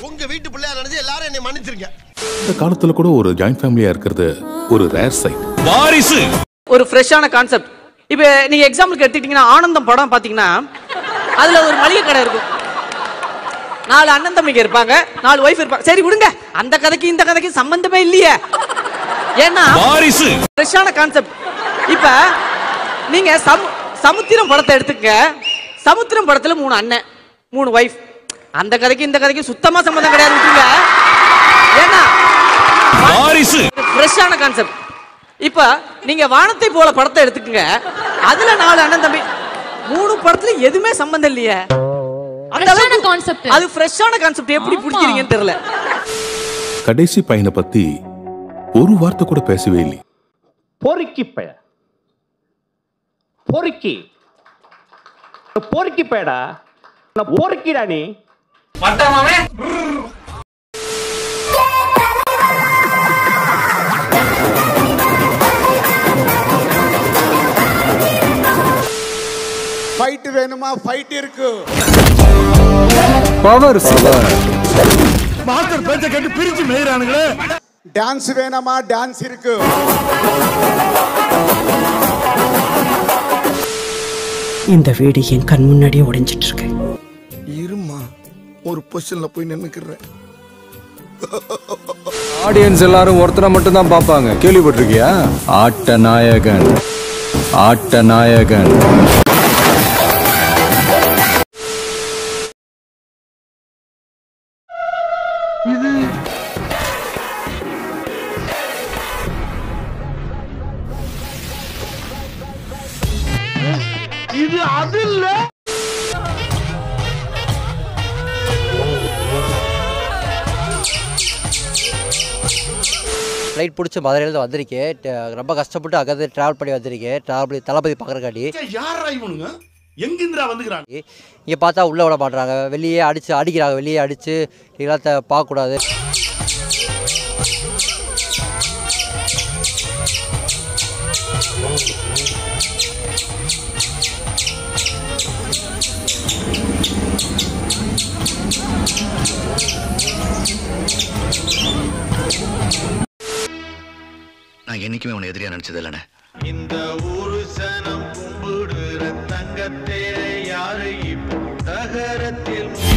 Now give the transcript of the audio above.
உங்க வீட்டு பிள்ளையா நினைச்சு எல்லாரும் என்னை மன்னிச்சிருங்க இந்த காலத்துல கூட ஒரு ஜாயிண்ட் ஃபேமிலியா இருக்கிறது ஒரு ரேர் சைட் வாரிசு ஒரு ஃப்ரெஷ்ஷான கான்செப்ட் இப்போ நீங்க எக்ஸாம்பிளுக்கு எடுத்துக்கிட்டீங்கன்னா ஆனந்தம் படம் பாத்தீங்கன்னா அதுல ஒரு மளிகை கடை இருக்கும் நாலு அண்ணன் தம்பிங்க இருப்பாங்க நாலு ஒய்ஃப் இருப்பாங்க சரி விடுங்க அந்த கதைக்கு இந்த கதைக்கு சம்பந்தமே இல்லையே ஏன்னா வாரிசு ஃப்ரெஷ்ஷான கான்செப்ட் இப்ப நீங்க சமு சமுத்திரம் படத்தை எடுத்துக்க சமுத்திரம் படத்துல மூணு அண்ணன் மூணு ஒய்ஃப் அந்த கதைக்கு இந்த கதைக்கு சுத்தமா சம்பந்தம் கிடையாது விட்டுருங்க ஏன்னா வாரிசு ஃப்ரெஷ்ஷான கான்செப்ட் இப்ப நீங்க வானத்தை போல படத்தை எடுத்துக்கங்க அதுல நாலு அண்ணன் தம்பி மூணு படத்துல எதுவுமே சம்பந்தம் இல்லையே அந்த Fresh ஆன அளவுக்கு concept. அது ஃப்ரெஷ்ஷான கான்செப்ட் எப்படி ஆமா. பிடிக்கிறீங்கன்னு தெரியல கடைசி பையனை பத்தி ஒரு வார்த்தை கூட பேசவே இல்லை பொறுக்கி பய பொறுக்கி பொறுக்கி பயடா நான் பொறுக்கிடா நீ ஃபைட் வேணுமா ஃபைட் இருக்கு பவர் பவர் மாஸ்டர் பேச்ச கேட்டு பிரிச்சு மேயறானுங்களே டான்ஸ் வேணுமா டான்ஸ் இருக்கு இந்த வீடு என் கண் முன்னாடியே உடைஞ்சிட்டு இருக்கு இருமா ஒரு பொசிஷன்ல போய் நின்னுக்கிறேன் ஆடியன்ஸ் எல்லாரும் ஒருத்தரை மட்டும் தான் பார்ப்பாங்க கேள்விப்பட்டிருக்கியா ஆட்ட நாயகன் ஆட்ட நாயகன் ஃப்ளைட் பிடிச்சி மதுரையிலேருந்து வந்திருக்கேன் ட- ரொம்ப கஷ்டப்பட்டு அங்கே ட்ராவல் பண்ணி வந்திருக்கேன் ட்ராவல் தளபதி பார்க்குறக்காண்டி யாரா இவனுங்க எங்கிந்திரா வந்துக்கிறான் இங்கே பார்த்தா உள்ளே விட மாட்றாங்க வெளியே அடித்து அடிக்கிறாங்க வெளியே அடித்து இதெல்லாம் த- பார்க்கக்கூடாது நான் என்னைக்குமே உன்னை எதிரியா நினைச்சது இல்லைண்ணே இந்த ஊரு சனம் கும்பிடுற தங்கத்தே யாரு இப்போ தகரத்தில்